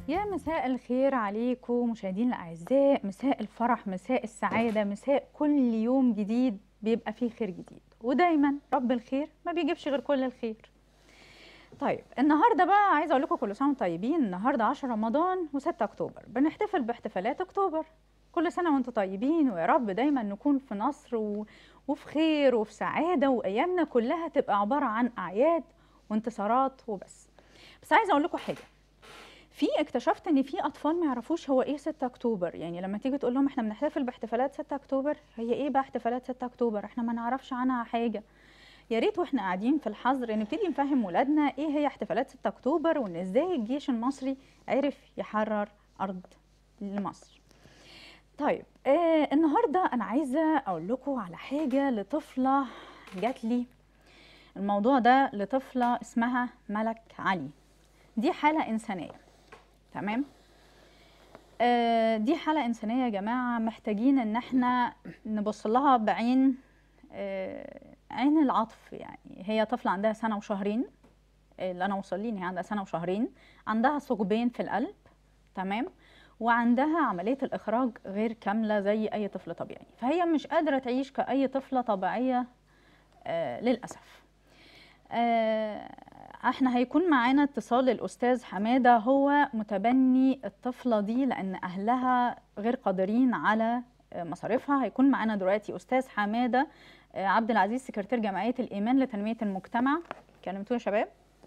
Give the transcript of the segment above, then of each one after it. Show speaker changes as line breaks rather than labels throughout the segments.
يا مساء الخير عليكم مشاهدينا الاعزاء مساء الفرح مساء السعاده مساء كل يوم جديد بيبقى فيه خير جديد ودايما رب الخير ما بيجيبش غير كل الخير طيب النهارده بقى عايزه اقول لكم كل سنه وانتم طيبين النهارده 10 رمضان و6 اكتوبر بنحتفل باحتفالات اكتوبر كل سنه وانتم طيبين ويا رب دايما نكون في نصر و... وفي خير وفي سعاده وايامنا كلها تبقى عباره عن اعياد وانتصارات وبس بس عايزه اقول لكم حاجه في اكتشفت ان في اطفال ما يعرفوش هو ايه 6 اكتوبر يعني لما تيجي تقول لهم احنا بنحتفل باحتفالات 6 اكتوبر هي ايه بقى احتفالات 6 اكتوبر احنا ما نعرفش عنها حاجه يا ريت واحنا قاعدين في الحظر نبتدي نفهم ولادنا ايه هي احتفالات 6 اكتوبر وان ازاي الجيش المصري عرف يحرر ارض لمصر طيب آه النهارده انا عايزه اقول لكم على حاجه لطفله جات لي الموضوع ده لطفله اسمها ملك علي دي حاله انسانيه تمام آه دي حالة إنسانية يا جماعة محتاجين إن احنا نبص لها بعين آه عين العطف يعني هي طفلة عندها سنة وشهرين اللي أنا وصل لي إن هي عندها سنة وشهرين عندها ثقبين في القلب تمام وعندها عملية الإخراج غير كاملة زي أي طفل طبيعي فهي مش قادرة تعيش كأي طفلة طبيعية آه للأسف آه احنا هيكون معانا اتصال الاستاذ حماده هو متبني الطفله دي لان اهلها غير قادرين على مصاريفها هيكون معانا دلوقتي استاذ حماده عبد العزيز سكرتير جمعيه الايمان لتنميه المجتمع كلمتوه يا شباب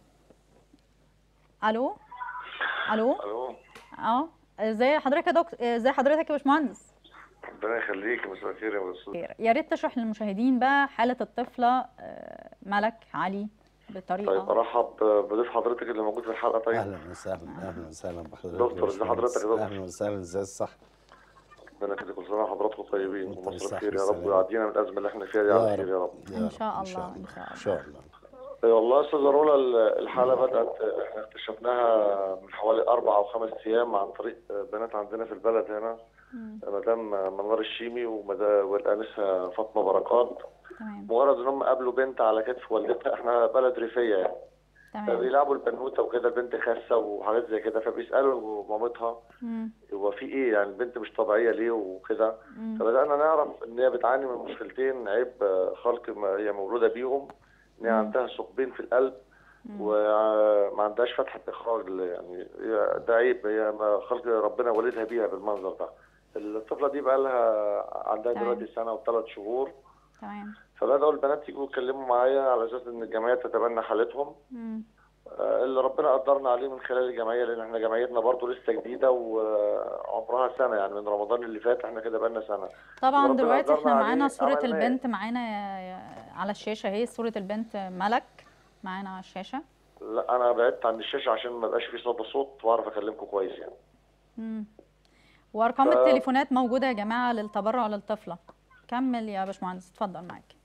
الو الو
الو
اه ازي حضرتك يا دكتور ازي حضرتك يا باشمهندس
ربنا يخليك مساء الخير يا استاذ
يا ريت تشرح للمشاهدين بقى حاله الطفله ملك علي بطريقه
طيب ارحب بضيف حضرتك اللي موجود في الحلقه طيب
اهلا وسهلا اهلا وسهلا بحضرتك
دكتور ازي حضرتك يا دكتور
اهلا وسهلا ازي الصح
ربنا يخليك كل سنه وحضراتكم طيبين
وانت
ومصر
بالصحة
بخير يا رب
والسلامة.
ويعدينا من الازمه اللي احنا فيها دي على خير يا رب
إن شاء الله، إن شاء
ان شاء الله
أي والله يا استاذه رولا ال- الحاله بدات احنا اكتشفناها من حوالي اربع او خمس ايام عن طريق بنات عندنا في البلد هنا مدام منار الشيمي ومدا- والانسه فاطمه بركات
تمام
مجرد ان هم قابلوا بنت على كتف والدتها احنا بلد ريفيه يعني
تمام
فبيلعبوا البنوته وكده البنت خاسه وحاجات زي كده فبيسالوا مامتها
مم.
هو في ايه يعني البنت مش طبيعيه ليه وكده
مم.
فبدانا نعرف ان هي بتعاني من مشكلتين عيب آه، خلق ما هي مولوده بيهم ان هي
مم.
عندها ثقبين في القلب
مم.
وما عندهاش فتحه اخراج ل- يعني هي ده عيب هي ما خلق ربنا والدها بيها بالمنظر ده الطفله دي بقى لها عندها
تمام.
دلوقتي سنه وثلاث شهور
تمام
فبداوا البنات يجوا يتكلموا معايا على اساس ان الجمعيه تتبنى حالتهم
مم.
آه، اللي ربنا قدرنا عليه من خلال الجمعيه لان احنا جمعيتنا برضو لسه جديده وعمرها سنه يعني من رمضان اللي فات احنا كده بقالنا سنه
طبعا
ربنا
دلوقتي احنا
قدرنا
معانا
عليه،
صورة
عملنا إيه؟
البنت معانا يا- يا- على الشاشة اهي صورة البنت ملك معانا على الشاشة
لا انا بعدت عن الشاشه عشان ما يبقاش في صدى صوت واعرف اكلمكم كويس يعني
مم. وارقام
ف-
التليفونات موجودة يا جماعة للتبرع للطفلة كمل يا باشمهندس اتفضل معاك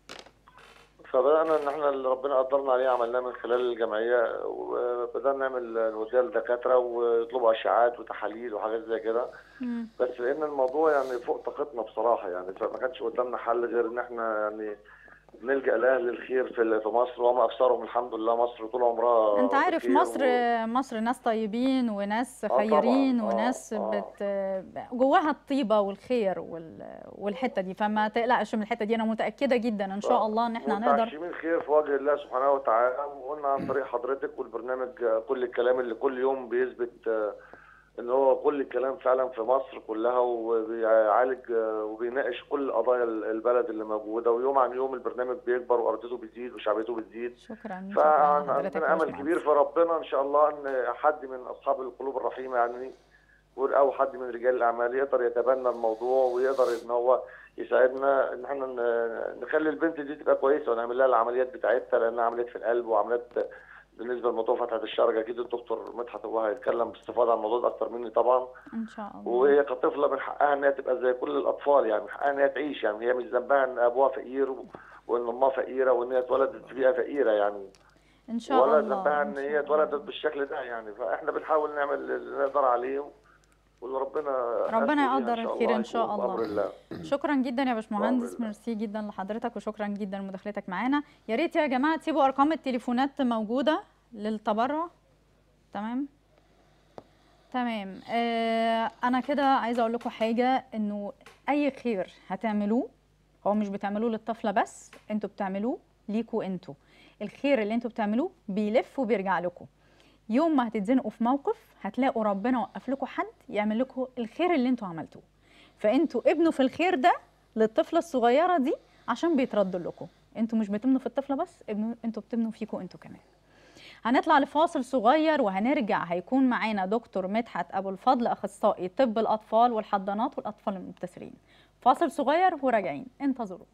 فبدانا ان احنا اللي ربنا قدرنا عليه عملناه من خلال الجمعيه وبدانا نعمل نوديها للدكاتره ويطلبوا اشعاعات وتحاليل وحاجات زي كده
مم.
بس لان الموضوع يعني فوق طاقتنا بصراحه يعني فما كانش قدامنا حل غير ان احنا يعني نلجا لاهل الخير في في مصر وما اكثرهم الحمد لله مصر طول عمرها
انت عارف
بخير
مصر
و-
مصر ناس طيبين وناس
طبعاً.
خيرين
آه،
وناس
آه.
بت جواها الطيبة والخير وال... والحتة دي فما تقلقش من الحتة دي انا متأكدة جدا ان شاء الله ان احنا نقدر
متعشمين خير في وجه الله سبحانه وتعالى وقلنا عن طريق حضرتك والبرنامج آه، كل الكلام اللي كل يوم بيثبت آه، ان هو كل الكلام فعلا في مصر كلها وبيعالج آه، وبيناقش كل قضايا البلد اللي موجوده ويوم عن يوم البرنامج بيكبر وارضته بتزيد وشعبيته بتزيد
شكرا شكرا لحضرتك يا
فعندنا امل
باشمهندس.
كبير في ربنا ان شاء الله ان حد من اصحاب القلوب الرحيمه يعني او حد من رجال الاعمال يقدر يتبنى الموضوع ويقدر ان هو يساعدنا ان احنا ن- نخلي البنت دي تبقى كويسه ونعمل لها العمليات بتاعتها لانها عمليات في القلب وعمليات بالنسبه لموضوع فتحه الشرج اكيد الدكتور مدحت هو هيتكلم باستفاضه عن الموضوع ده اكتر مني طبعا
ان شاء الله
وهي كطفله من حقها ان هي تبقى زي كل الاطفال يعني من حقها ان هي تعيش يعني هي مش ذنبها ان ابوها فقير و- وان امها فقيره وان هي اتولدت في بيئه فقيره يعني
ان شاء
ولا
الله
ذنبها
إن
ان
شاء
هي
الله.
اتولدت بالشكل ده يعني فاحنا بنحاول نعمل اللي نقدر عليه واللي ربنا
ربنا
قاسم بيها
يقدر الخير إن شاء
هيكون
الله.
بأمر الله
شكرا جدا يا باشمهندس
الله.
ميرسي جدا لحضرتك وشكرا جدا لمداخلتك معانا يا ريت يا جماعه تسيبوا ارقام التليفونات موجوده للتبرع تمام تمام آه انا كده عايزه اقول لكم حاجه انه اي خير هتعملوه هو مش بتعملوه للطفله بس انتوا بتعملوه ليكوا انتوا الخير اللي انتوا بتعملوه بيلف وبيرجع لكم يوم ما هتتزنقوا في موقف هتلاقوا ربنا وقف لكم حد يعمل لكم الخير اللي انتوا عملتوه فانتوا ابنوا في الخير ده للطفله الصغيره دي عشان بيتردوا لكم انتوا مش بتبنوا في الطفله بس ابنوا انتوا بتبنوا فيكم انتوا كمان هنطلع لفاصل صغير وهنرجع هيكون معانا دكتور مدحت ابو الفضل اخصائي طب الاطفال والحضانات والاطفال المبتسرين فاصل صغير وراجعين انتظرونا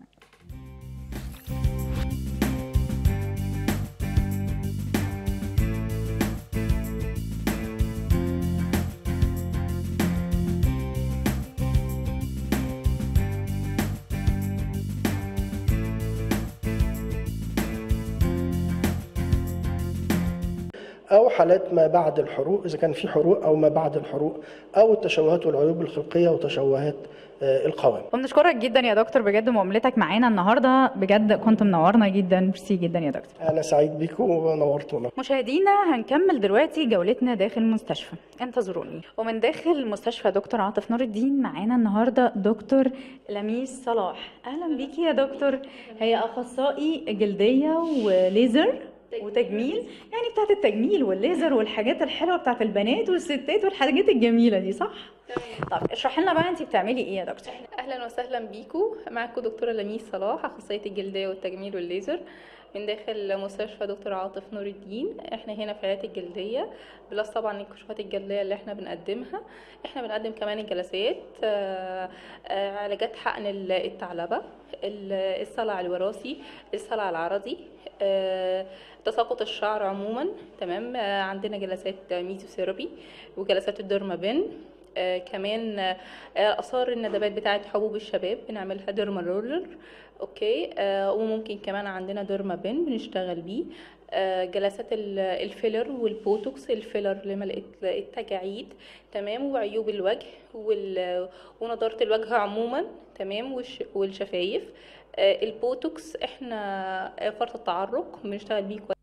أو حالات ما بعد الحروق إذا كان في حروق أو ما بعد الحروق أو التشوهات والعيوب الخلقية وتشوهات آه، القوام
وبنشكرك جدا يا دكتور بجد معاملتك معانا النهارده بجد كنت منورنا جدا ميرسي جدا يا دكتور
أنا سعيد بيكم ونورتونا
مشاهدينا هنكمل دلوقتي جولتنا داخل المستشفى انتظروني ومن داخل مستشفى دكتور عاطف نور الدين معانا النهارده دكتور لميس صلاح اهلا بيكي يا دكتور هي اخصائي جلديه وليزر وتجميل يعني بتاعت التجميل والليزر والحاجات الحلوه بتاعت البنات والستات والحاجات الجميله دي صح طب اشرحي لنا بقى انت بتعملي ايه يا دكتور
اهلا وسهلا بيكم معاكم دكتوره لميس صلاح اخصائيه الجلديه والتجميل والليزر من داخل مستشفى دكتور عاطف نور الدين احنا هنا في عياده الجلديه بلس طبعا الكشوفات الجلديه اللي احنا بنقدمها احنا بنقدم كمان الجلسات آه، آه، علاجات حقن ال- الثعلبه ال- الصلع الوراثي الصلع العرضي آه، تساقط الشعر عموما تمام آه، عندنا جلسات ميزوثيرابي وجلسات الديرمابين آه كمان آه اثار الندبات بتاعه حبوب الشباب بنعملها ديرما رولر اوكي آه وممكن كمان عندنا ديرما بن بنشتغل بيه آه جلسات ال- الفيلر والبوتوكس الفيلر لملء التجاعيد تمام وعيوب الوجه وال- ونضاره الوجه عموما تمام والش- والشفايف آه البوتوكس احنا آه، فرط التعرق بنشتغل بيه كويس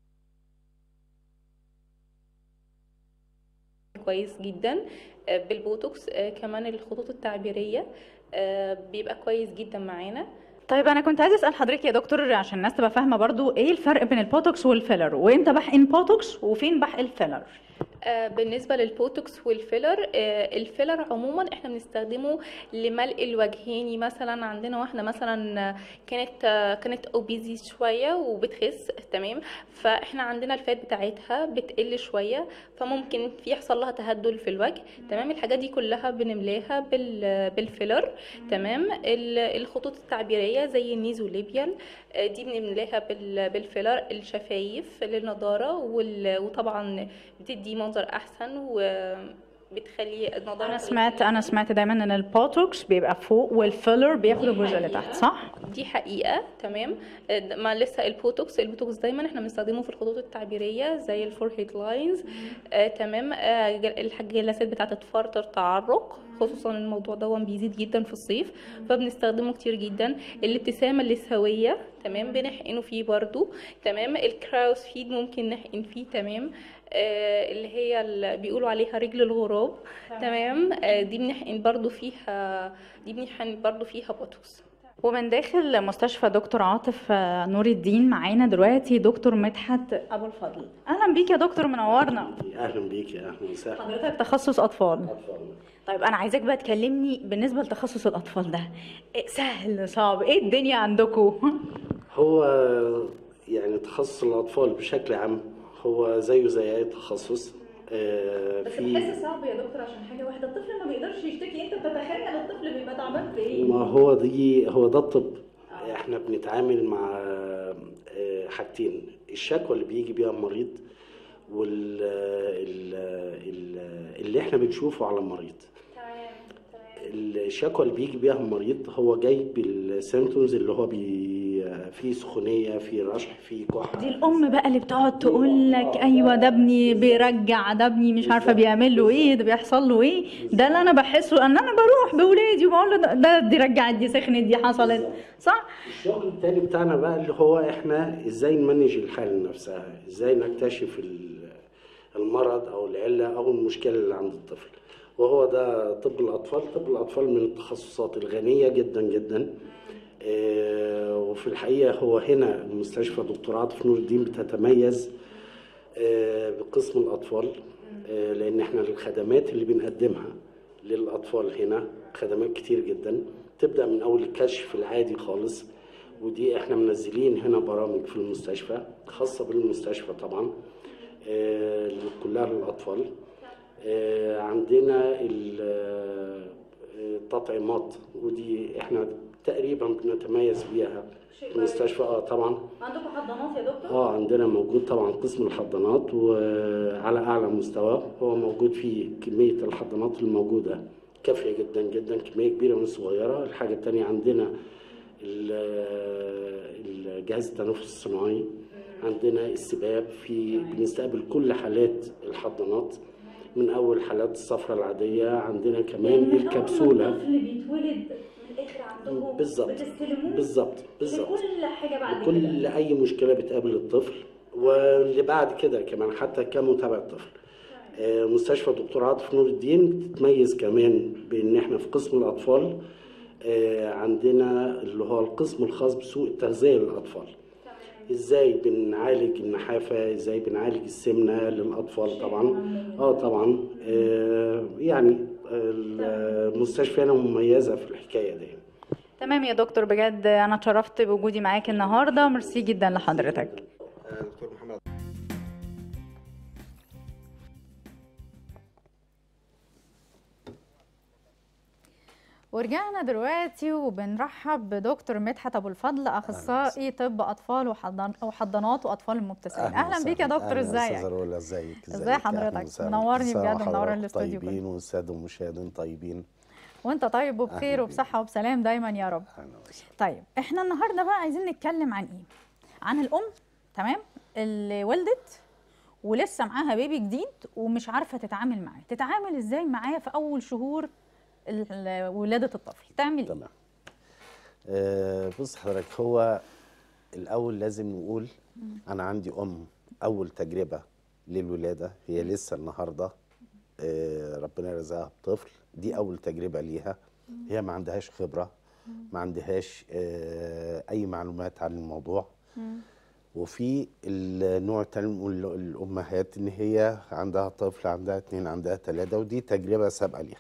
كويس جدا آه، بالبوتوكس آه، كمان الخطوط التعبيرية آه، بيبقى كويس جدا معانا
طيب انا كنت عايزه اسال حضرتك يا دكتور عشان الناس تبقى فاهمه برضو ايه الفرق بين البوتوكس والفيلر وامتى بحقن بوتوكس وفين بحقن فيلر
آه، بالنسبة للبوتوكس والفيلر آه، الفيلر عموما احنا بنستخدمه لملء الوجه يعني مثلا عندنا واحدة مثلا آه، كانت آه، كانت اوبيزي شوية وبتخس تمام فاحنا عندنا الفات بتاعتها بتقل شوية فممكن في يحصل لها تهدل في الوجه تمام الحاجات دي كلها بنملاها بال بالفيلر تمام ال- الخطوط التعبيرية زي النيزوليبيال آه، دي بنملاها بال- بالفيلر الشفايف للنضارة وال- وطبعا بتدي منظر احسن وبتخلي النضاره
انا سمعت انا سمعت دايما ان البوتوكس بيبقى فوق والفيلر بياخد الجزء اللي تحت صح
دي حقيقه تمام آه، ما لسه البوتوكس البوتوكس دايما احنا بنستخدمه في الخطوط التعبيريه زي الفورهيد لاينز آه تمام آه جل- الح- الجلسات بتاعه فرط التعرق خصوصا الموضوع ده بيزيد جدا في الصيف فبنستخدمه كتير جدا الابتسامه السويه تمام بنحقنه فيه برضو تمام الكراوس فيد ممكن نحقن فيه تمام آه اللي هي اللي بيقولوا عليها رجل الغراب تمام آه دي بنحقن برضو فيها دي بنحقن برضو فيها بوتوكس
ومن داخل مستشفى دكتور عاطف آه، نور الدين معانا دلوقتي دكتور مدحت ابو الفضل اهلا بيك يا دكتور منورنا
اهلا بيك يا اهلا وسهلا
حضرتك تخصص اطفال طيب انا عايزاك بقى تكلمني بالنسبه لتخصص الاطفال ده إيه سهل صعب ايه الدنيا عندكم
هو يعني تخصص الاطفال بشكل عام هو زيه زي اي تخصص آه،
بس
في
بحس صعب يا دكتور عشان حاجه واحده الطفل ما بيقدرش يشتكي انت بتتخيل الطفل بيبقى تعبان في ايه
ما هو دي هو ده الطب احنا بنتعامل مع آه، حاجتين الشكوى اللي بيجي بيها المريض وال ال- ال- اللي احنا بنشوفه على المريض الشكوى اللي بيجي بيها المريض هو جاي بالسيمتومز اللي هو بي فيه سخونيه فيه رشح فيه كحه
دي الام بقى اللي بتقعد تقول لك ايوه ده ابني بيرجع ده ابني مش عارفه بيعمل له ايه ده بيحصل له ايه ده اللي انا بحسه ان انا بروح باولادي وبقول له ده- ده دي رجعت دي سخنت دي حصلت صح
الشغل التاني بتاعنا بقى اللي هو احنا ازاي نمانج الحالة نفسها ازاي نكتشف ال- المرض او العله او المشكله اللي عند الطفل وهو ده طب الاطفال طب الاطفال من التخصصات الغنيه جدا جدا آه، وفي الحقيقه هو هنا مستشفى دكتور عاطف نور الدين بتتميز آه، بقسم الاطفال آه، لان احنا الخدمات اللي بنقدمها للاطفال هنا خدمات كتير جدا تبدا من اول الكشف العادي خالص ودي احنا منزلين هنا برامج في المستشفى خاصه بالمستشفى طبعا آه، كلها للاطفال آه، عندنا ال- آه، التطعيمات ودي احنا تقريبا بنتميز بيها في المستشفى اه طبعا
عندكم حضانات يا دكتور؟
اه عندنا موجود طبعا قسم الحضانات وعلى اعلى مستوى هو موجود فيه كميه الحضانات الموجوده كافيه جدا جدا كميه كبيره من صغيره الحاجه الثانيه عندنا ال- الجهاز التنفس الصناعي عندنا السباب في بنستقبل كل حالات الحضانات من اول حالات الصفرة العاديه عندنا كمان الكبسوله
الطفل بيتولد من الاخر عندكم
بالظبط
بتستلموه
بالظبط بالظبط
كل حاجه بعد كده
كل اي مشكله بتقابل الطفل واللي بعد كده كمان حتى كمتابعه طفل آه، مستشفى دكتور عاطف نور الدين بتتميز كمان بان احنا في قسم الاطفال آه، عندنا اللي هو القسم الخاص بسوء التغذيه للاطفال ازاي بنعالج النحافه ازاي بنعالج السمنه للاطفال طبعا اه طبعا آه، يعني المستشفى هنا مميزه في الحكايه دي
تمام يا دكتور بجد انا اتشرفت بوجودي معاك النهارده ميرسي جدا لحضرتك
دكتور محمد
ورجعنا دلوقتي وبنرحب بدكتور مدحت ابو الفضل اخصائي طب اطفال وحضان وحضانات واطفال المبتسمين اهلا بيك يا دكتور
ازيك
ازيك
رولا ازيك
ازي
ازيك؟
حضرتك؟
أهلاً وسهلاً.
منورني
كل سنة
بجد، منور
وحضرتك
الاستوديو كله.
طيبين والساده المشاهدين طيبين
وانت طيب وبخير
أهلا
وبصحه وبسلام دايما يا رب
اهلا وسهلا
طيب احنا النهارده بقى عايزين نتكلم عن ايه عن الام تمام اللي ولدت ولسه معاها بيبي جديد ومش عارفه تتعامل معاه تتعامل ازاي معاه في اول شهور ال- ولاده الطفل تعمل ايه
تمام آه بص حضرتك هو الاول لازم نقول انا عندي ام اول تجربه للولاده هي لسه النهارده آه ربنا رزقها بطفل دي اول تجربه ليها هي ما عندهاش خبره ما عندهاش آه اي معلومات عن الموضوع وفي النوع التاني من ال- الامهات ان هي عندها طفل عندها اتنين عندها تلاته ودي تجربه سابقه ليها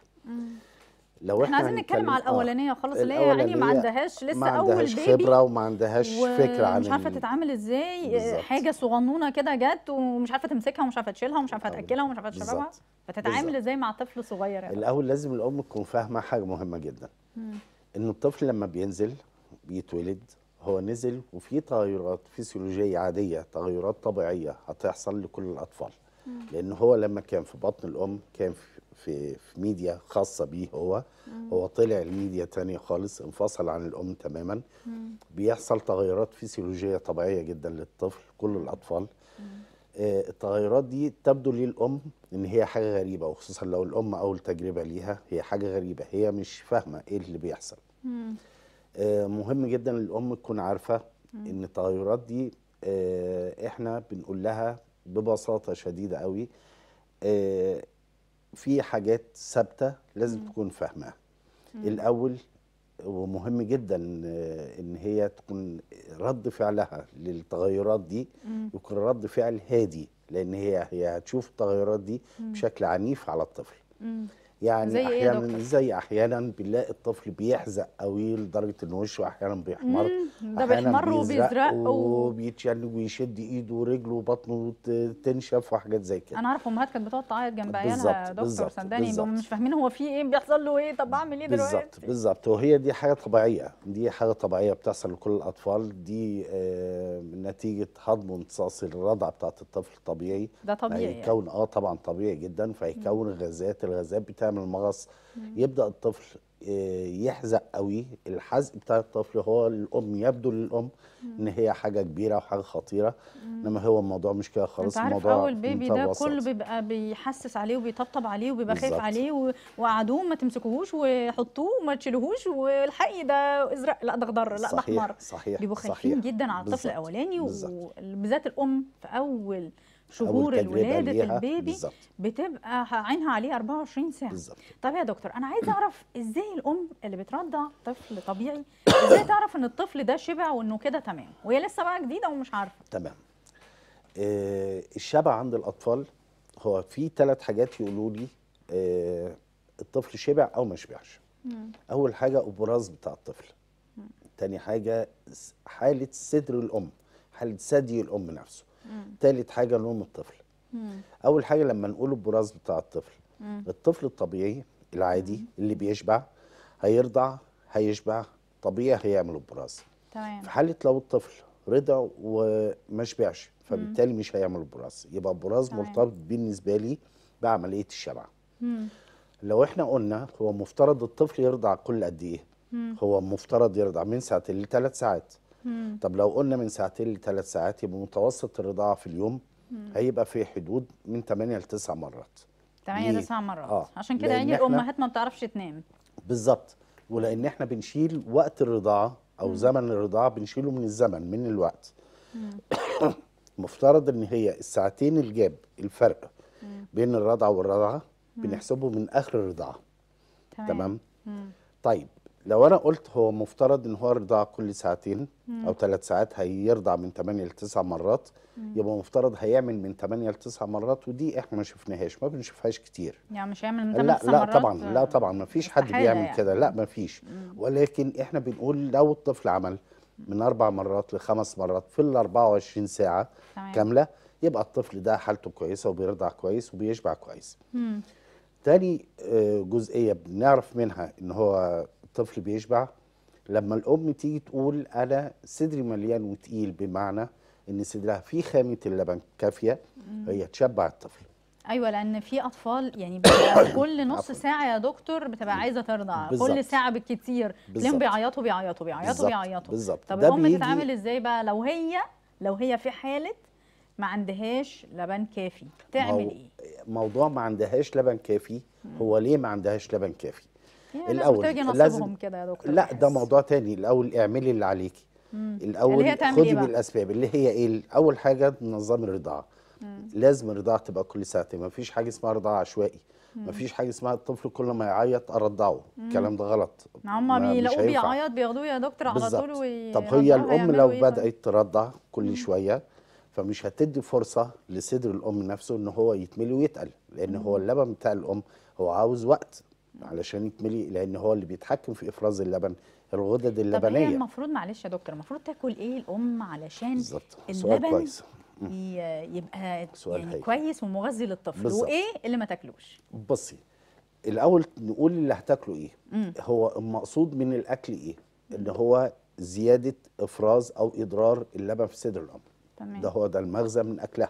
لو
احنا عايزين نتكلم على
آه،
الاولانيه خالص اللي هي يعني ما
الأولانية
عندهاش لسه
ما
اول
عندهاش
بيبي
خبره وما عندهاش فكره عن
ومش عارفه
ال-
تتعامل ازاي
بالظبط.
حاجه صغنونه كده جت ومش عارفه تمسكها ومش عارفه تشيلها ومش عارفه
أو-
تاكلها ومش عارفه تشربها
بالظبط.
فتتعامل
بالظبط.
ازاي مع طفل صغير يعني
الاول لازم الام تكون فاهمه حاجه مهمه جدا ان الطفل لما بينزل بيتولد هو نزل وفي تغيرات فسيولوجيه عاديه تغيرات طبيعيه هتحصل لكل الاطفال لان هو لما كان في بطن الام كان في في, في ميديا خاصه بيه هو هو طلع لميديا تانية خالص انفصل عن الام تماما بيحصل تغيرات فسيولوجيه طبيعيه جدا للطفل كل الاطفال آه، التغيرات دي تبدو للأم إن هي حاجة غريبة وخصوصا لو الأم أول تجربة ليها هي حاجة غريبة هي مش فاهمة إيه اللي بيحصل آه، مهم جدا الأم تكون عارفة إن التغيرات دي آه، إحنا بنقول لها ببساطة شديدة قوي آه، في حاجات ثابتة لازم تكون فاهماها الأول ومهم جدا آه، ان هي تكون رد فعلها للتغيرات دي يكون رد فعل هادي لان هي هي هتشوف التغيرات دي بشكل عنيف على الطفل يعني
زي إيه يا
احيانا
دكتور؟
زي احيانا بنلاقي الطفل بيحزق قوي لدرجه ان وشه احيانا بيحمر
مم، ده
أحياناً
بيحمر
بيزرق
وبيزرق و-
وبيتشنج ويشد ايده ورجله وبطنه ت- تنشف وحاجات زي كده
انا اعرف امهات كانت بتقعد تعيط جنب عيالها
بالظبط،
يا دكتور
بالظبط،
صدقني
بالظبط.
بيبقوا مش فاهمين هو في ايه بيحصل له ايه طب اعمل ايه دلوقتي
بالظبط بالظبط وهي دي حاجه طبيعيه دي حاجه طبيعيه بتحصل لكل الاطفال دي آه، نتيجه هضم وامتصاص الرضع بتاعت الطفل طبيعي
ده طبيعي يعني.
هيكون اه طبعا طبيعي جدا فهيكون غازات الغازات بتعمل مغص يبدا الطفل آه، يحزق قوي الحزق بتاع الطفل هو الام يبدو للام ان هي حاجه كبيره وحاجه خطيره انما هو الموضوع مش كده خالص
انت عارف
الموضوع
اول بيبي
منتهى
ده
البساطة.
كله بيبقى بيحسس عليه وبيطبطب عليه وبيبقى خايف
بالظبط.
عليه و- وقعدوه ما تمسكوهوش وحطوه وما تشيلوهوش والحقي ده ازرق لا ده اخضر لا ده
صحيح
احمر
صحيح
بيبقوا خايفين
صحيح.
جدا على الطفل
بالظبط،
الاولاني
بالظبط.
وبالذات الام في اول شهور
تجربة
ولاده
ليها.
البيبي
بالظبط
بتبقى عينها عليه 24 ساعه
بالظبط
طب يا دكتور انا عايزه اعرف ازاي الام اللي بترضع طفل طبيعي ازاي تعرف ان الطفل ده شبع وانه كده تمام وهي لسه بقى جديده ومش عارفه
تمام آه الشبع عند الاطفال هو في ثلاث حاجات يقولوا لي آه الطفل شبع او ما شبعش اول حاجه البراز بتاع الطفل تاني حاجه س- حاله صدر الام حاله ثدي الام نفسه تالت حاجه نوم الطفل اول حاجه لما نقول البراز بتاع الطفل الطفل الطبيعي العادي اللي بيشبع هيرضع هيشبع طبيعي هيعمل البراز
تمام
في حاله لو الطفل رضع وما شبعش فبالتالي مش هيعمل البراز يبقى البراز
تمام.
مرتبط بالنسبه لي بعمليه الشبع لو احنا قلنا هو مفترض الطفل يرضع كل قد ايه هو مفترض يرضع من ساعتين لثلاث ساعات طب لو قلنا من ساعتين لثلاث ساعات يبقى متوسط الرضاعه في اليوم هيبقى في حدود من 8 ل 9 مرات
8
ليه؟
9 مرات
آه،
عشان كده
لأن
يعني
إحنا-
الامهات ما بتعرفش تنام
بالظبط ولان احنا بنشيل وقت الرضاعه او زمن الرضاعه بنشيله من الزمن من الوقت مفترض ان هي الساعتين الجاب الفرق بين الرضعه والرضعه بنحسبه من اخر الرضاعه تمام طيب لو انا قلت هو مفترض ان هو رضاعه كل ساعتين او ثلاث ساعات هيرضع من 8 ل 9 مرات يبقى مفترض هيعمل من 8 ل 9 مرات ودي احنا ما شفناهاش ما بنشوفهاش كتير
يعني مش هيعمل من 8
لا
9
لا
مرات
طبعا لا طبعا ما فيش حد
استحالة
بيعمل
يعني.
كده لا ما فيش ولكن احنا بنقول لو الطفل عمل من اربع مرات لخمس مرات في ال 24 ساعه
تمام.
كامله يبقى الطفل ده حالته كويسه وبيرضع كويس وبيشبع كويس
مم.
تاني آه، جزئيه بنعرف منها ان هو الطفل بيشبع لما الام تيجي تقول انا صدري مليان وتقيل بمعنى ان صدرها فيه خامه اللبن كافيه هي تشبع الطفل
ايوه لان في اطفال يعني بتبقى كل نص
عفواً.
ساعه يا دكتور بتبقى عايزه ترضع
بالظبط.
كل ساعه بالكتير تلاقيهم
بالظبط.
بيعيطوا بيعيطوا بيعيطوا
بالظبط.
بيعيطوا
بالظبط.
طب
ده
الام
بيجي-
تتعامل ازاي بقى لو هي لو هي في حاله ما عندهاش لبن كافي تعمل
مو-
ايه
موضوع ما عندهاش لبن كافي هو ليه ما عندهاش لبن كافي
في
الأول
ناس بتيجي
لازم-
نصيبهم كده يا دكتور
لا ده
بحس.
موضوع تاني الاول اعملي اللي عليكي الاول
اللي هي تعمل
خدي
إيه بقى؟
بالاسباب اللي هي ايه اول حاجه نظام الرضاعه لازم الرضاعه تبقى كل ساعتين ما فيش حاجه اسمها رضاعه عشوائي ما فيش حاجه اسمها الطفل كل ما يعيط ارضعه الكلام ده غلط
ما هم
ما- مش
بيلاقوه
هينفع.
بيعيط بياخدوه يا دكتور على
بالظبط
طول وي-
طب هي
يرضعوها،
الام
يعملوا
لو
إيه طيب؟
بدات ترضع كل شويه فمش هتدي فرصه لصدر الام نفسه ان هو يتملي ويتقل لان هو اللبن بتاع الام هو عاوز وقت علشان يتملي لان هو اللي بيتحكم في افراز اللبن الغدد
طب هي
اللبنيه
المفروض معلش يا دكتور المفروض تاكل ايه الام علشان
بالظبط سؤال
اللبن
كويس
ي- يبقى
سؤال
يعني
هايل.
كويس ومغذي للطفل
بالظبط.
وايه اللي ما تاكلوش
بصي الاول نقول اللي هتاكله ايه هو المقصود من الاكل ايه ان هو زياده افراز او اضرار اللبن في صدر الام
تمام
ده هو ده المغزى من اكلها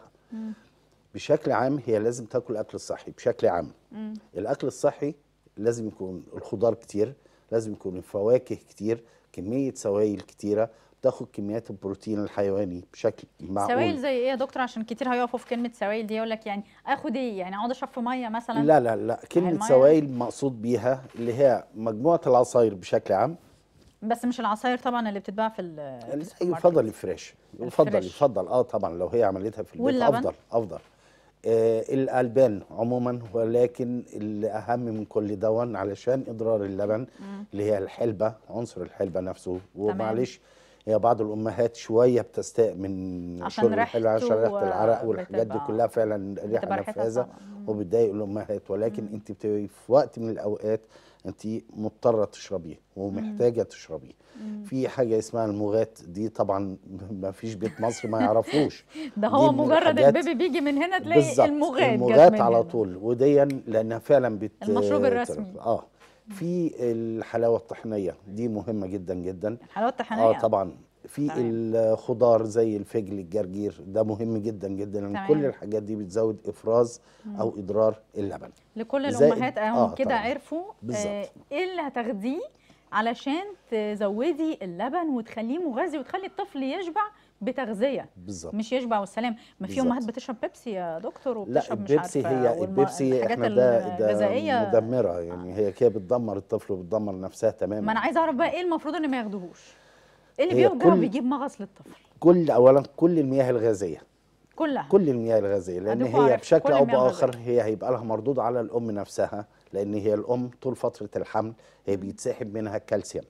بشكل عام هي لازم تاكل الاكل الصحي بشكل عام الاكل الصحي لازم يكون الخضار كتير لازم يكون الفواكه كتير كميه سوائل كتيره تاخد كميات البروتين الحيواني بشكل معقول
سوائل زي ايه يا دكتور عشان كتير هيقفوا في كلمه سوائل دي يقول لك يعني اخد ايه يعني اقعد اشرب في ميه مثلا
لا لا لا كلمة
المية-
سوائل مقصود بيها اللي هي مجموعة العصاير بشكل عام
بس مش العصاير طبعا اللي بتتباع في ال- في السوبر ماركت.
يفضل الفريش يفضل
الفريش.
يفضل اه طبعا لو هي عملتها في البيت
واللبن؟
افضل افضل آه الالبان عموما ولكن الاهم من كل دون علشان اضرار اللبن اللي هي الحلبة عنصر الحلبة نفسه ومعلش هي بعض الامهات شويه بتستاء من
عشان
شرب الحلبة عشان
ريحته
ريحه العرق والحاجات دي
بتبقى-
كلها فعلا ريحه
بتبقى ريحتها
نفاذه
صعبة. مم.
وبتضايق الامهات ولكن انت بتبقي في وقت من الاوقات انت مضطره تشربيه ومحتاجه تشربيه في حاجه اسمها المغات دي طبعا ما فيش بيت مصر ما يعرفوش
ده
دي
هو
من
مجرد
الحاجات-
البيبي بيجي من هنا تلاقي
بالظبط
المغاد جت
المغات
من
على
هنا.
طول وديا لانها فعلا بت
المشروب الرسمي.
اه في الحلاوه الطحينيه دي مهمه جدا جدا
الحلاوه الطحينيه
اه طبعا في
تمام.
الخضار زي الفجل الجرجير ده مهم جدا جدا لان
تمام.
كل الحاجات دي بتزود افراز او اضرار اللبن
لكل
زائد-
الامهات اهم
آه،
كده
طبعاً.
عرفوا
بالظبط.
آه، ايه اللي هتاخديه علشان تزودي اللبن وتخليه مغذي وتخلي الطفل يشبع بتغذيه
بالظبط
مش يشبع والسلام ما في
بالظبط.
امهات بتشرب بيبسي يا دكتور
لا
وبتشرب مش
البيبسي
عارفه
هي
والم-
البيبسي
الحاجات
احنا ده ده
الغذائيه
مدمره يعني هي كده بتدمر الطفل وبتدمر نفسها تماما
ما انا عايزه اعرف بقى ايه المفروض ان ما ياخدوهوش ايه اللي
هي
بيوجع
كل-
وبيجيب مغص للطفل
كل اولا كل المياه الغازيه
كلها
كل المياه الغازيه لان
أديكوا
هي
عرفتوا
بشكل
كل
او
المياه
باخر
الغازية.
هي هيبقى لها مردود على الام نفسها لان هي الام طول فتره الحمل هي بيتسحب منها الكالسيوم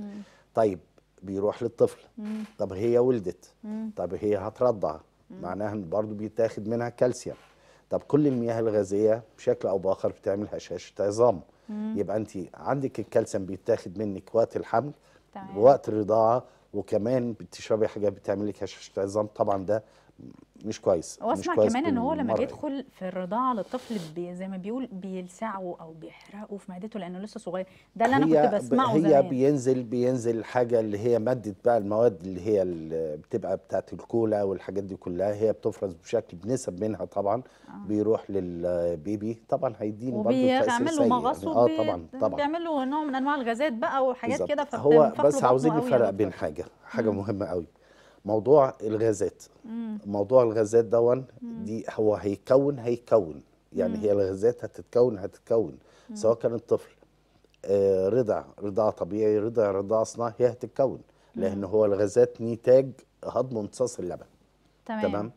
طيب بيروح للطفل طب هي ولدت طب هي هترضع معناها ان برضه بيتاخد منها كالسيوم طب كل المياه الغازيه بشكل او باخر بتعمل هشاشه عظام يبقى انت عندك الكالسيوم بيتاخد منك وقت الحمل
تمام.
وقت الرضاعه وكمان بتشربي حاجات بتعمل لك هشاشه عظام طبعا ده مش كويس مش
واسمع
كويس
كمان ان
كل
هو لما
مرة.
بيدخل في الرضاعه للطفل بي زي ما بيقول بيلسعه او بيحرقه في معدته لانه لسه صغير ده اللي انا
هي
كنت بسمعه
هي
زمان
بينزل بينزل حاجه اللي هي ماده بقى المواد اللي هي اللي بتبقى بتاعت الكولا والحاجات دي كلها هي بتفرز بشكل بنسب منها طبعا بيروح للبيبي طبعا هيديني برضه تاثير
وبيعمل له
سيء
مغص
يعني اه
وبي-
طبعا طبعا
بيعمل له نوع من انواع الغازات بقى وحاجات
بالظبط.
كده
هو
فبتنفخ له
بس
بطنه
عاوزين
قوي يا
نفرق
دكتور.
بين حاجه حاجه مهمه قوي موضوع الغازات موضوع الغازات دون دي هو هيكون هيكون يعني هي الغازات هتتكون هتتكون سواء كان الطفل آه، رضع رضاعة طبيعي رضع رضاعة صناعي هي هتتكون لأن هو الغازات نتاج هضم امتصاص اللبن
تمام
تمام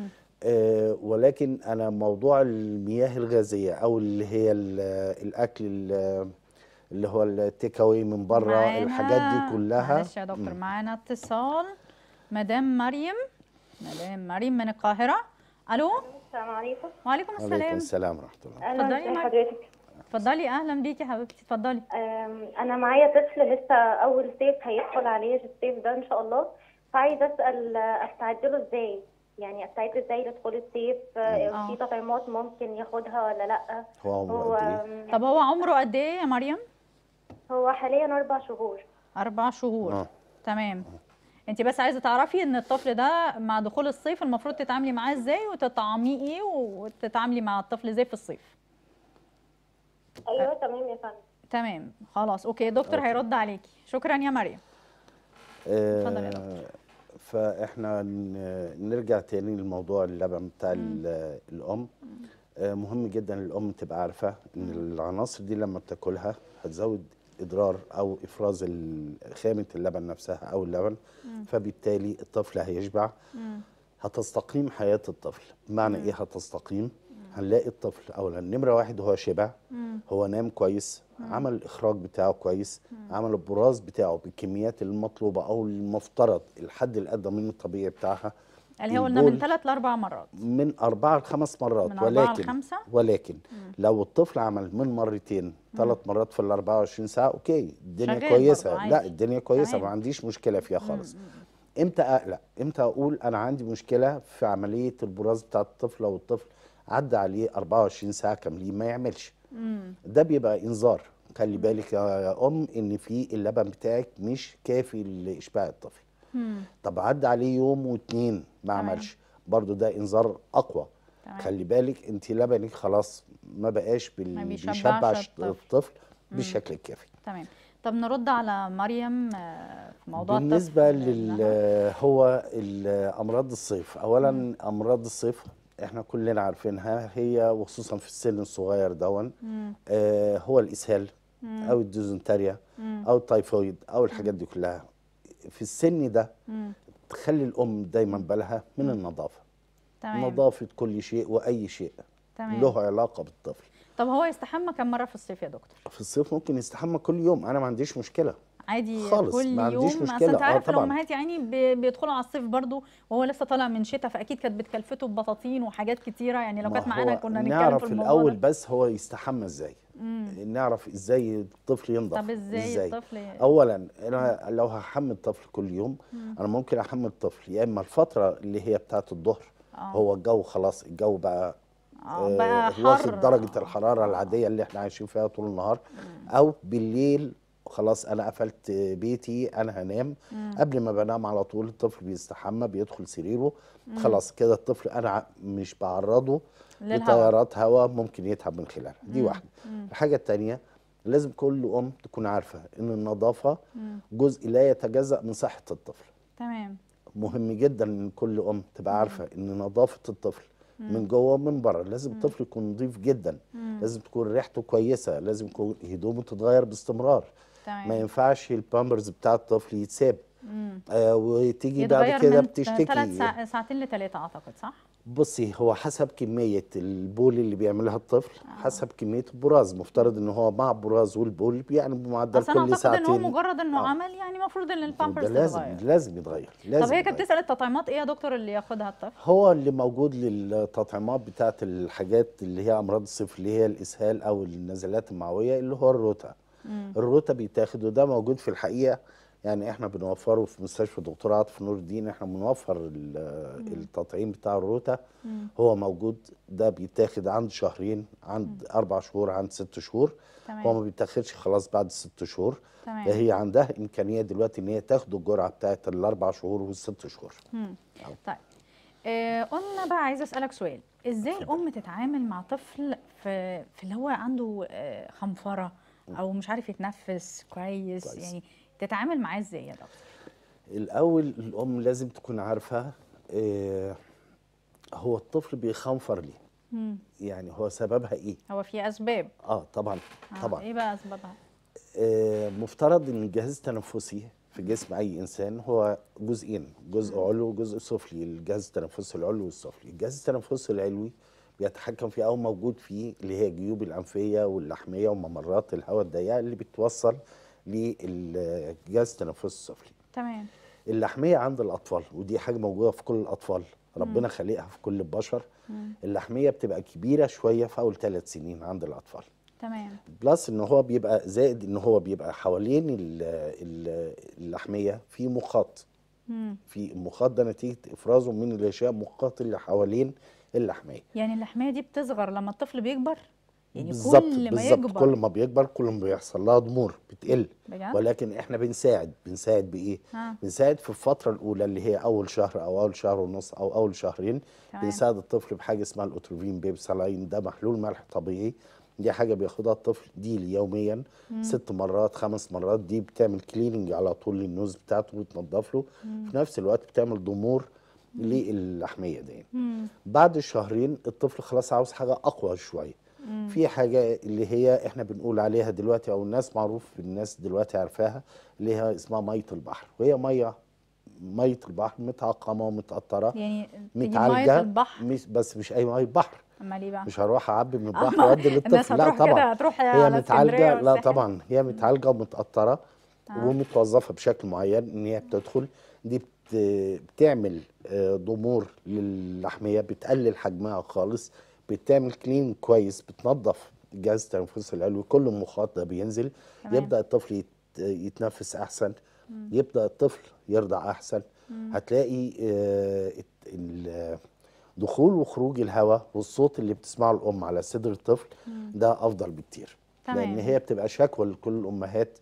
آه ولكن أنا موضوع المياه الغازية أو اللي هي ال- الأكل ال- اللي هو التيك أواي من بره
معانا-
الحاجات دي كلها
معلش يا دكتور معانا اتصال مدام مريم مدام مريم من القاهره الو
السلام عليكم
وعليكم
عليكم
السلام
السلام ورحمة الله
اهلا
اتفضلي يا
ازي
مريم.
حضرتك
اتفضلي اهلا بيكي يا حبيبتي اتفضلي
أم، انا معايا طفل لسه اول صيف هيدخل عليه الصيف ده ان شاء الله فعايزه اسال آه، استعد له ازاي يعني استعد ازاي لدخول الصيف آه،
آه.
في تطعيمات ممكن ياخدها ولا لا
هو عمره
هو
قد إيه؟
أم،
طب هو عمره قد ايه يا مريم
هو حاليا اربع شهور
اربع شهور
آه.
تمام انت بس عايزه تعرفي ان الطفل ده مع دخول الصيف المفروض تتعاملي معاه ازاي وتطعميه ايه وتتعاملي مع الطفل ازاي في الصيف
ايوه تمام يا فندم
تمام خلاص اوكي دكتور هيرد عليكي شكرا يا مريم اتفضل يا
آه، فاحنا ن- نرجع تاني لموضوع اللبن بتاع ال- الام آه، مهم جدا الام تبقى عارفه ان العناصر دي لما بتاكلها هتزود ادرار او افراز ال- خامه اللبن نفسها او اللبن فبالتالي الطفل هيشبع هتستقيم حياه الطفل بمعنى ايه هتستقيم هنلاقي الطفل اولا نمره واحد هو شبع هو نام كويس عمل الاخراج بتاعه كويس عمل البراز بتاعه بالكميات المطلوبه او المفترض الحد الادنى من الطبيعي بتاعها
اللي هو قلنا من
البول
ثلاث لاربع مرات
من أربعة لخمس مرات
من أربعة
ولكن
لخمسة؟
ولكن لو الطفل عمل من مرتين ثلاث مرات في ال 24 ساعة أوكي الدنيا
شغال
كويسة
برضه
لا
عادي.
الدنيا كويسة
تمام.
ما عنديش مشكلة فيها خالص امتى اقلق امتى اقول انا عندي مشكله في عمليه البراز بتاع الطفل لو الطفل عدى عليه 24 ساعه كاملين ما يعملش ده بيبقى انذار خلي بالك يا ام ان في اللبن بتاعك مش كافي لاشباع الطفل طب عدى عليه يوم واتنين ما
تمام.
عملش برضو ده انذار اقوى
تمام.
خلي بالك انت لبنك خلاص ما بقاش بال...
ما بيشبعش
بيشبع
الطفل.
الطفل بالشكل الكافي
تمام طب نرد على مريم آه، في موضوع
بالنسبة
الطفل
لل
إنها-
هو ال- أمراض الصيف أولا أمراض الصيف احنا كلنا عارفينها هي وخصوصا في السن الصغير دون آه هو الإسهال أو الديزنتريا أو التيفويد أو الحاجات دي كلها في السن ده تخلي الأم دايما بالها من النظافة
تمام
نظافة كل شيء وأي شيء
تمام
له علاقة بالطفل
طب هو يستحمى كم مره في الصيف يا دكتور
في الصيف ممكن يستحمى كل يوم أنا ما عنديش مشكلة
عادي
خالص،
كل
ما عنديش
يوم
مشكلة.
اصل انت
آه،
عارف
طبعاً.
الامهات يعني بي- بيدخلوا على الصيف برضو وهو لسه طالع من شتاء فاكيد كانت بتكلفته ببطاطين وحاجات كتيره يعني لو
ما
كانت معانا
هو
كنا نتكلم
نعرف
في الموضوع
الاول
ده.
بس هو يستحمى ازاي نعرف ازاي الطفل ينضف
طب ازاي, الطفل
اولا انا لو هحمل الطفل كل يوم انا ممكن احمل الطفل يا اما الفتره اللي هي بتاعه الظهر
آه.
هو الجو خلاص الجو بقى
آه، بقى
آه، واخد
حر.
درجه الحراره العاديه اللي احنا عايشين فيها طول النهار او بالليل خلاص انا قفلت بيتي انا هنام قبل ما بنام على طول الطفل بيستحمى بيدخل سريره خلاص كده الطفل انا ع- مش بعرضه
للهواء.
لتيارات هواء ممكن يتعب من خلالها دي واحده الحاجه الثانيه لازم كل ام تكون عارفه ان النظافه جزء لا يتجزا من صحه الطفل
تمام
مهم جدا ان كل ام تبقى عارفه ان نظافه الطفل من جوه ومن بره لازم الطفل يكون نظيف جدا لازم تكون ريحته كويسه لازم يكون هدومه تتغير باستمرار
تمام
ما ينفعش البامبرز بتاع الطفل يتساب آه وتيجي بعد
يتغير
كده
من ثلاث
بتشتكي
ساع... ساعتين لثلاثه اعتقد صح
بصي هو حسب كمية البول اللي بيعملها الطفل حسب كمية البراز مفترض ان هو مع البراز والبول يعني بمعدل
اصل انا
كل
اعتقد ان هو
ساعتين
مجرد انه
آه.
عمل يعني المفروض ان البامبرز
ده لازم
تتغير
لازم يتغير لازم
طب هي كانت
يتغير.
بتسال التطعيمات ايه يا دكتور اللي ياخدها الطفل
هو اللي موجود للتطعيمات بتاعت الحاجات اللي هي امراض الصيف اللي هي الاسهال او النزلات المعويه اللي هو الروتا الروتا بيتاخد وده موجود في الحقيقه يعني احنا بنوفره في مستشفى دكتور عاطف نور الدين احنا بنوفر ال- التطعيم بتاع الروتا هو موجود ده بيتاخد عند شهرين عند اربع شهور عند ست شهور
تمام.
هو ما بيتاخدش خلاص بعد ست شهور
تمام.
فهي عندها امكانيه دلوقتي ان هي تاخد الجرعه بتاعت الاربع شهور والست شهور
طيب آه قلنا بقى عايزه اسالك سؤال ازاي الام تتعامل مع طفل في في اللي هو عنده آه خنفره او مش عارف يتنفس كويس,
كويس.
يعني تتعامل معاه ازاي يا دكتور
الاول الام لازم تكون عارفه آه، هو الطفل بيخنفر ليه
مم.
يعني هو سببها ايه
هو في اسباب
اه طبعا
آه،
طبعا
ايه بقى اسبابها
آه، مفترض ان الجهاز التنفسي في جسم اي انسان هو جزئين جزء علوي وجزء سفلي الجهاز التنفسي العلوي والسفلي الجهاز التنفسي العلوي بيتحكم فيه او موجود فيه اللي هي الجيوب الانفيه واللحميه وممرات الهواء الضيقه اللي بتوصل للجهاز التنفسي السفلي
تمام
اللحميه عند الاطفال ودي حاجه موجوده في كل الاطفال ربنا خلقها في كل البشر اللحميه بتبقى كبيره شويه في اول ثلاث سنين عند الاطفال
تمام
بلس ان هو بيبقى زائد ان هو بيبقى حوالين ال- ال- اللحميه في مخاط
مم.
في المخاط ده نتيجه افرازه من الغشاء مخاط اللي حوالين اللحميه
يعني اللحميه دي بتصغر لما الطفل بيكبر يعني
بالظبط
كل ما
بالظبط
يكبر
كل ما بيكبر كل ما بيحصل لها ضمور بتقل
بجد؟
ولكن احنا بنساعد بنساعد بايه
ها.
بنساعد في الفتره الاولى اللي هي اول شهر او اول شهر ونص او اول شهرين
تمام.
بنساعد الطفل بحاجه اسمها الاوتروفين بيبي سلاين ده محلول ملح طبيعي دي حاجه بياخدها الطفل دي يوميا ست مرات خمس مرات دي بتعمل كليننج على طول للنوز بتاعته وتنضف له في نفس الوقت بتعمل ضمور للحميه دي
مم.
بعد الشهرين الطفل خلاص عاوز حاجه اقوى شويه في حاجه اللي هي احنا بنقول عليها دلوقتي او الناس معروف الناس دلوقتي عارفاها اللي هي اسمها ميه البحر وهي ميه ميه البحر متعقمه ومتقطره
يعني تجيب ميه
متعالجه
البحر
مش بس مش اي ميه بحر
امال ايه بقى
مش هروح اعبي من البحر
أما
وادي
الناس
للطفل لا
هتروح كده
طبعا
هتروح
هي
على اسكندرية
متعالجه لا
والساحل.
طبعا هي متعالجه ومتقطره ومتوظفه بشكل معين ان هي بتدخل دي بت بتعمل آه، ضمور للحميه بتقلل حجمها خالص بتعمل كلين كويس بتنظف الجهاز التنفسي العلوي كل المخاط ده بينزل
تمام.
يبدا الطفل يت- يتنفس احسن يبدا الطفل يرضع احسن هتلاقي آه، الت- ال- دخول وخروج الهواء والصوت اللي بتسمعه الام على صدر الطفل ده افضل بكتير
تمام.
لان هي بتبقى شكوى لكل الامهات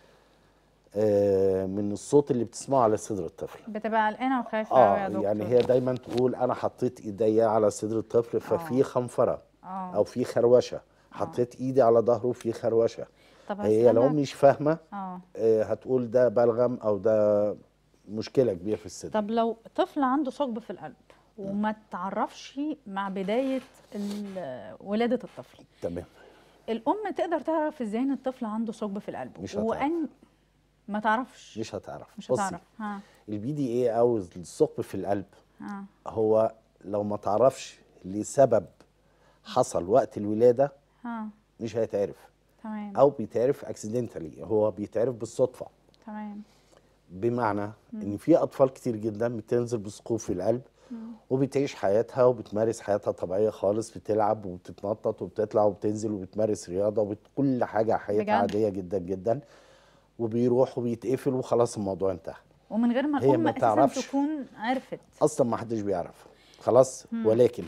آه، من الصوت اللي بتسمعه على صدر الطفل
بتبقى قلقانه وخايفه قوي يا
اه
دكتور
يعني هي دايما تقول انا حطيت ايديا على صدر الطفل ففي خنفره
اه
او في خروشه حطيت ايدي على ظهره في خروشه
طب
هي لو
هسألك-
مش فاهمه
اه
آه، هتقول ده بلغم او ده مشكله كبيره في الصدر
طب لو طفل عنده ثقب في القلب وما تعرفش مع بدايه ال- ولاده الطفل
تمام
الام تقدر تعرف ازاي ان الطفل عنده ثقب في القلب
مش هتعرف.
وان ما تعرفش
مش هتعرف
مش
بصي،
هتعرف ها
البي دي ايه او الثقب في القلب
ها
هو لو ما تعرفش لسبب حصل وقت الولاده
ها
مش هيتعرف
تمام
او بيتعرف اكسيدنتالي هو بيتعرف بالصدفه
تمام
بمعنى ان في اطفال كتير جدا بتنزل بثقوب في القلب وبتعيش حياتها وبتمارس حياتها طبيعيه خالص بتلعب وبتتنطط وبتطلع وبتنزل وبتمارس رياضه وكل حاجه حياتها
بجد؟
عاديه جدا جدا وبيروح وبيتقفل وخلاص الموضوع انتهى
ومن غير ما
هي
الام
ما
اساسا
تعرفش.
تكون عرفت
اصلا ما حدش بيعرف خلاص ولكن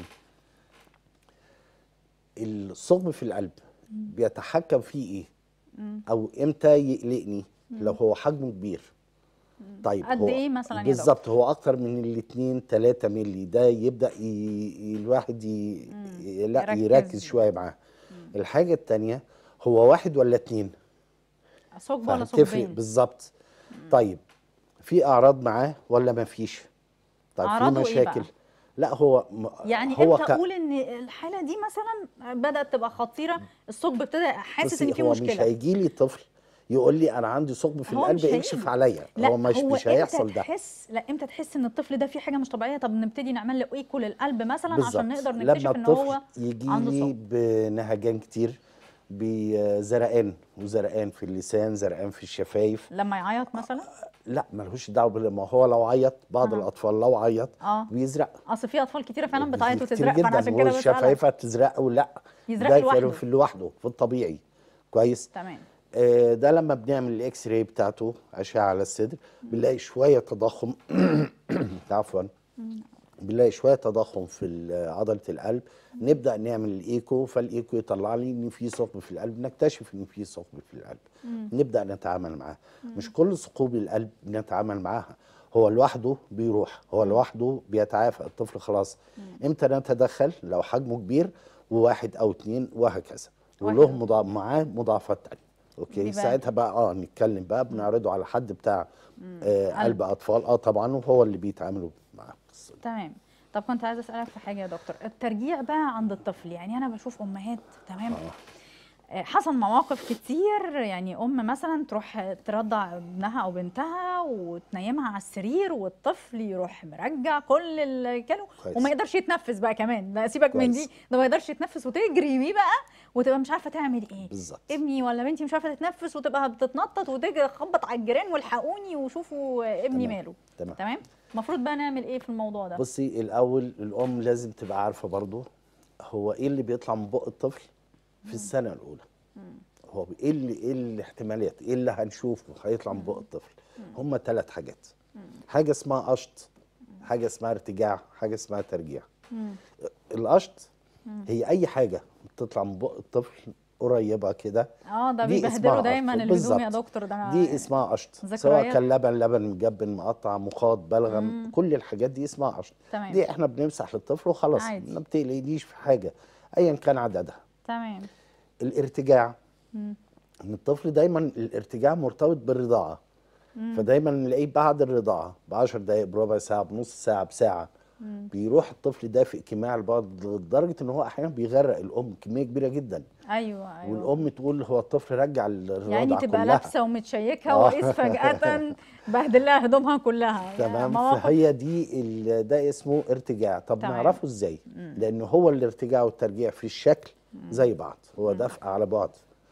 الثقب في القلب بيتحكم فيه ايه او امتى يقلقني لو هو حجمه كبير طيب
قد
هو
إيه مثلاً يا
بالظبط هو اكتر من الاتنين تلاتة ملي ده يبدا ي... ي- الواحد ي... ي... لا
يركز.
يركز شويه معاه الحاجه التانية هو واحد ولا اتنين
ثقب ولا
فهتفرق
ثقبين
بالظبط طيب في اعراض معاه ولا ما فيش طيب في
أعراضه إيه
مشاكل
بقى؟
لا هو م-
يعني
هو
امتى
ك-
اقول ان الحاله دي مثلا بدات تبقى خطيره الثقب ابتدى حاسس
بصي،
ان في
هو مش
مشكله
هيجي لي طفل يقول لي انا عندي ثقب في
هو
القلب
مش هيجي.
اكشف عليا
لا
هو مش مش
امتى
هيحصل ده
تحس لا امتى تحس ان الطفل ده فيه حاجه مش طبيعيه طب نبتدي نعمل له ايكو للقلب مثلا
بالظبط
عشان نقدر
لما
نكتشف ان
الطفل
هو
يجي
عنده
لي
ثقب
بنهجان كتير بزرقان وزرقان في اللسان زرقان في الشفايف
لما يعيط مثلا
لا ملهوش دعوه بال- ما هو لو عيط بعض
آه.
الاطفال لو عيط
اه
بيزرق
اصل في اطفال كتيره فعلا بتعيط
كتير
وتزرق فانا
جدا
عشان كده بسالك
والشفايف تزرق ولا
يزرق
ده
لوحده.
في لوحده في الطبيعي كويس
تمام
آه، ده لما بنعمل الاكس راي بتاعته اشعه على الصدر بنلاقي شويه تضخم عفوا بنلاقي شويه تضخم في ال- عضله القلب نبدا نعمل الايكو فالايكو يطلع لي ان في ثقب في القلب نكتشف ان في ثقب في القلب نبدا نتعامل معاه مش كل ثقوب القلب بنتعامل معاها هو لوحده بيروح هو لوحده بيتعافى الطفل خلاص امتى نتدخل لو حجمه كبير وواحد او اتنين وهكذا وله
واحد.
مضا... معاه مضاعفات تانية اوكي
يبقى-
ساعتها بقى اه نتكلم بقى بنعرضه على حد بتاع آه
قلب.
قلب اطفال اه طبعا وهو اللي بيتعاملوا معاه
تمام طب كنت عايزه اسالك في حاجه يا دكتور الترجيع بقى عند الطفل يعني انا بشوف امهات تمام آه، حصل مواقف كتير يعني ام مثلا تروح ترضع ابنها او بنتها وتنيمها على السرير والطفل يروح مرجع كل اللي كانوا
كويس.
وما يقدرش يتنفس بقى كمان لا سيبك من
كويس.
دي ده ما يقدرش يتنفس وتجري بيه بقى وتبقى مش عارفه تعمل ايه
بالظبط
ابني ولا بنتي مش عارفه تتنفس وتبقى بتتنطط وتجري تخبط على الجيران والحقوني وشوفوا ابني
تمام.
ماله
تمام
تمام المفروض بقى نعمل ايه في الموضوع ده
بصي الاول الام لازم تبقى عارفه برضو هو ايه اللي بيطلع من بق الطفل في السنه الاولى هو ايه اللي ايه الاحتمالات ايه اللي هنشوفه هيطلع من بق الطفل هم ثلاث حاجات حاجه اسمها قشط حاجه اسمها ارتجاع حاجه اسمها ترجيع القشط هي اي حاجه بتطلع من بق الطفل قريبه كده
اه ده
دي
بيبهدلوا
اسمها
دايما
قشط.
الهدوم يا
بالظبط.
دكتور ده أنا
دي اسمها قشط سواء
ذكريات.
كان لبن لبن مجبن مقطع مخاط بلغم كل الحاجات دي اسمها قشط
تمام.
دي احنا بنمسح للطفل وخلاص
عادي.
ما بتقلقنيش في حاجه ايا كان عددها
تمام
الارتجاع ان الطفل دايما الارتجاع مرتبط بالرضاعه فدايما نلاقيه بعد الرضاعه ب 10 دقائق بربع ساعه بنص ساعه بساعه بيروح الطفل دافئ كماع البعض لدرجه ان هو احيانا بيغرق الام كميه كبيره جدا
ايوه ايوه
والام تقول هو الطفل رجع الرضاعه
يعني تبقى
كلها.
لابسه ومتشيكه
آه.
وقيس فجاه بهدل لها هدومها كلها يعني
تمام
مواقف
فهي دي ال- ده اسمه ارتجاع طب
تمام.
نعرفه ازاي لان هو الارتجاع والترجيع في الشكل زي بعض هو دفع على بعد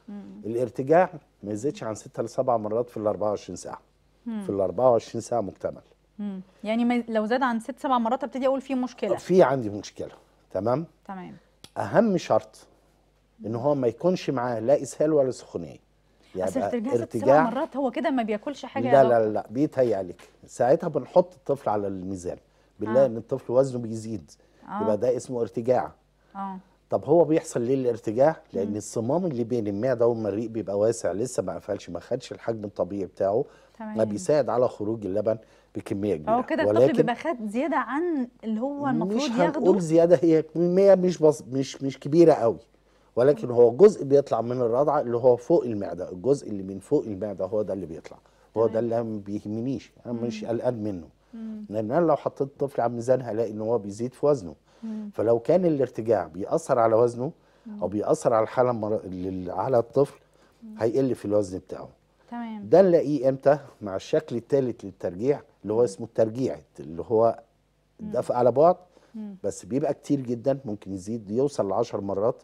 الارتجاع ما يزيدش عن 6 ل 7 مرات في ال 24 ساعه في ال 24 ساعه مكتمل
مم. يعني ما- لو زاد عن ست سبع مرات ابتدي اقول في مشكله
في عندي مشكله تمام
تمام
اهم شرط ان هو ما يكونش معاه لا اسهال ولا سخونيه
اصل
يبقى
ارتجاع ست سبع مرات هو كده ما بياكلش حاجه يا
لا
دكتور.
لا لا بيتهيألك ساعتها بنحط الطفل على الميزان بنلاقي
آه.
ان الطفل وزنه بيزيد
آه.
يبقى ده اسمه ارتجاع
اه
طب هو بيحصل ليه الارتجاع؟ لأن الصمام اللي بين المعدة والمريء بيبقى واسع لسه ما قفلش ما خدش الحجم الطبيعي بتاعه
تمام.
ما بيساعد على خروج اللبن بكمية كبيرة
هو كده الطفل بيبقى خد زياده عن اللي هو المفروض
مش
ياخده
هنقول زيادة هي كمية مش بص مش مش كبيرة قوي ولكن هو جزء بيطلع من الرضعة اللي هو فوق المعدة الجزء اللي من فوق المعدة هو ده اللي بيطلع هو ده اللي ما بيهمنيش انا مش قلقان منه لان انا لو حطيت الطفل على الميزان هلاقي ان هو بيزيد في وزنه فلو كان الارتجاع بيأثر على وزنه او بيأثر على الحالة المر... اللي على الطفل هيقل في الوزن بتاعه
تمام
ده نلاقيه امتى مع الشكل الثالث للترجيع اللي هو اسمه الترجيع اللي هو دفع على بعد بس بيبقى كتير جدا ممكن يزيد يوصل ل 10 مرات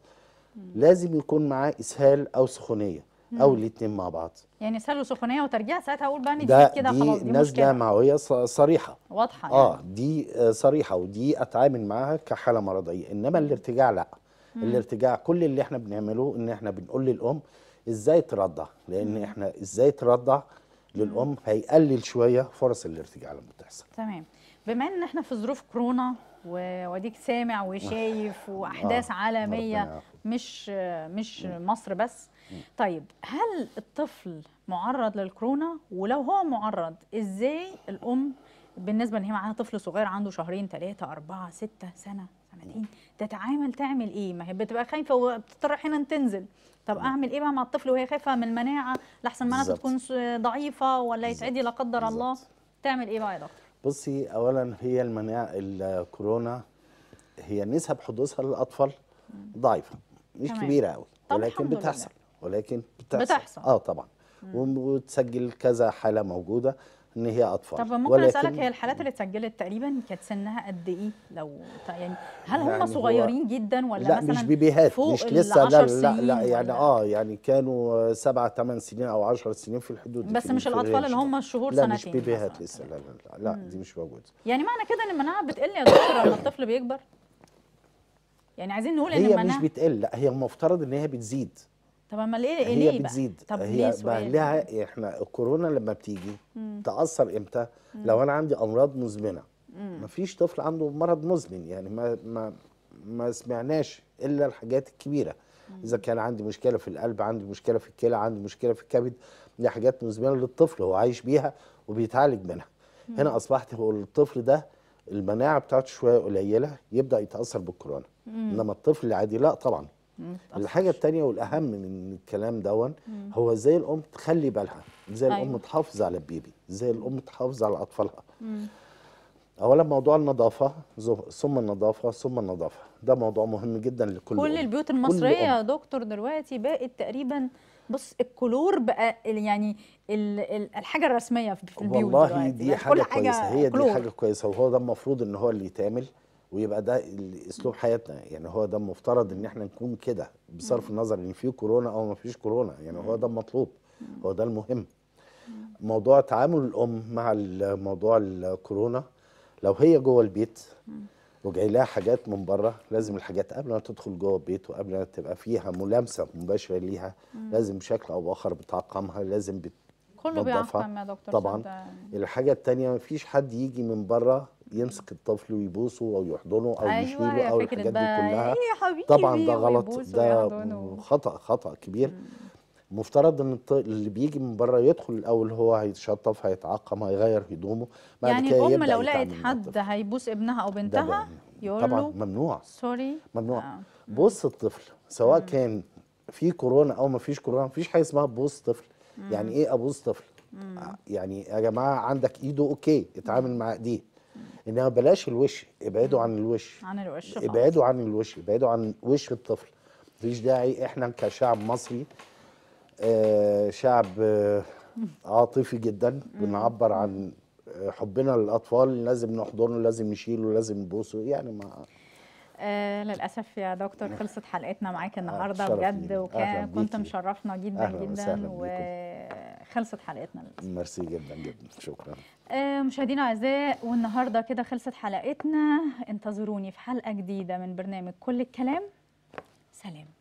لازم يكون معاه اسهال او سخونيه او الاثنين مع بعض
يعني سلو سخونيه وترجيع ساعتها اقول بقى ان
ده
دي كده
دي
خلاص دي
نازله
مشكله
معويه ص- صريحه
واضحه
اه
يعني.
دي آه، صريحه ودي اتعامل معاها كحاله مرضيه انما الارتجاع لا الارتجاع كل اللي احنا بنعمله ان احنا بنقول للام ازاي ترضع لان احنا ازاي ترضع للام هيقلل شويه فرص الارتجاع لما بتحصل
تمام بما ان احنا في ظروف كورونا و- واديك سامع وشايف واحداث
آه،
عالميه
ربنا يعافيك.
مش مش مصر بس طيب هل الطفل معرض للكورونا ولو هو معرض ازاي الام بالنسبه ان هي معاها طفل صغير عنده شهرين ثلاثه اربعه سته سنه سنتين تتعامل تعمل ايه ما هي بتبقى خايفه وبتضطر احيانا تنزل طب اعمل ايه بقى مع الطفل وهي خايفه من المناعه لحسن مناعته
بالظبط.
تكون س- ضعيفه ولا يتعدي لا قدر الله
بالظبط.
تعمل ايه بقى يا دكتور
بصي اولا هي المناعه الكورونا هي نسب حدوثها للاطفال ضعيفه مش
تمام.
كبيره قوي
طب
ولكن
الحمد لله.
بتحصل ولكن بتحصل
بتحصل.
اه طبعا وتسجل كذا حاله موجوده ان هي اطفال
طب ممكن اسالك هي الحالات اللي اتسجلت تقريبا كانت سنها قد ايه لو ت- يعني هل هم
يعني هو-
صغيرين جدا ولا
لا
مثلا
مش بيبيهات
فوق
مش
ال
لسه لا
10
لا لا
سنين
يعني
ولا-
اه يعني كانوا سبعة ثمان سنين او 10 سنين في الحدود دي،
بس
في-
مش
في
الاطفال
الرينج
اللي
ده.
هم الشهور
لا مش
سنتين
بيبيهات
مثلاً.
لسه لا لا لا, لا دي مش موجوده
يعني معنى كده ان المناعه بتقل يا دكتور لما الطفل بيكبر يعني عايزين نقول ان
هي مش
المناعه
بتقل لا هي المفترض ان هي بتزيد
طب امال ايه
هي
ليه بقى
بتزيد
طب
هي
ليه
بقى
سؤال
لها احنا الكورونا لما بتيجي تاثر امتى لو انا عندي امراض مزمنه مفيش طفل عنده مرض مزمن يعني ما ما ما سمعناش الا الحاجات الكبيره اذا كان عندي مشكله في القلب عندي مشكله في الكلى عندي مشكله في الكبد دي حاجات مزمنه للطفل هو عايش بيها وبيتعالج منها هنا اصبحت هو الطفل ده المناعه بتاعته شويه قليله يبدا يتاثر بالكورونا انما الطفل العادي لا طبعا الحاجه التانية والاهم من الكلام دون هو ازاي الام تخلي بالها ازاي الام
أيوة.
تحافظ على البيبي ازاي الام تحافظ على اطفالها اولا موضوع النظافه زو- ثم النظافه ثم النظافه ده موضوع مهم جدا لكل
كل
أم.
البيوت
كل
المصريه
أم.
يا دكتور دلوقتي بقت تقريبا بص الكلور بقى ال- يعني ال ال الحاجه الرسميه في في البيوت
والله
دلوقتي
دي
بقت
حاجه
كل
كويسه هي
كلور.
دي حاجه كويسه وهو ده المفروض ان هو اللي يتعمل ويبقى ده ال- اسلوب حياتنا يعني هو ده المفترض ان احنا نكون كده بصرف النظر ان في كورونا او ما فيش كورونا يعني هو ده المطلوب هو ده المهم موضوع تعامل الام مع ال- موضوع الكورونا لو هي جوه البيت وجاي لها حاجات من بره لازم الحاجات قبل ما تدخل جوه البيت وقبل ما تبقى فيها ملامسه مباشره ليها لازم بشكل او باخر بتعقمها لازم بت
كله
نظافة.
بيعقم يا دكتور
طبعا
صدق.
الحاجه التانية مفيش حد يجي من بره يمسك الطفل ويبوسه او يحضنه او
ايوه
يشيله
يا
او
فكره
الحاجات دي
بقى
كلها
ايه يا حبيبي
طبعا ده غلط
ويبوس
ده
ويحضنه.
خطا خطا كبير مفترض ان الط- اللي بيجي من بره يدخل الاول هو هيتشطف هيتعقم هيغير هدومه بعد
يعني
كده
الام
يبدأ
لو
يتعامل
لقيت
مع
حد
الطفل.
هيبوس ابنها او
ده
بنتها
بقى
يقول
طبعا
له
ممنوع
سوري
ممنوع
آه.
بص الطفل سواء كان في كورونا او ما فيش كورونا مفيش حاجه اسمها بوس طفل يعني ايه ابوس طفل يعني يا جماعه عندك ايده اوكي اتعامل مع ايديه انما بلاش الوش ابعدوا عن الوش
عن الوش خالص.
ابعدوا عن الوش ابعدوا عن وش الطفل مفيش داعي احنا كشعب مصري آه شعب آه عاطفي جدا بنعبر عن آه، حبنا للاطفال لازم نحضنه لازم نشيله لازم نبوسه يعني ما
آه للاسف يا دكتور خلصت حلقتنا معاك النهارده
شرف
بجد
لينا.
وكان
أهلاً
كنت
بيكي.
مشرفنا جدا
أهلاً وسهلاً
جدا
بيكم.
وخلصت حلقتنا للاسف
ميرسي جدا جدا شكرا
آه، مشاهدينا الاعزاء والنهارده كده خلصت حلقتنا انتظروني في حلقه جديده من برنامج كل الكلام سلام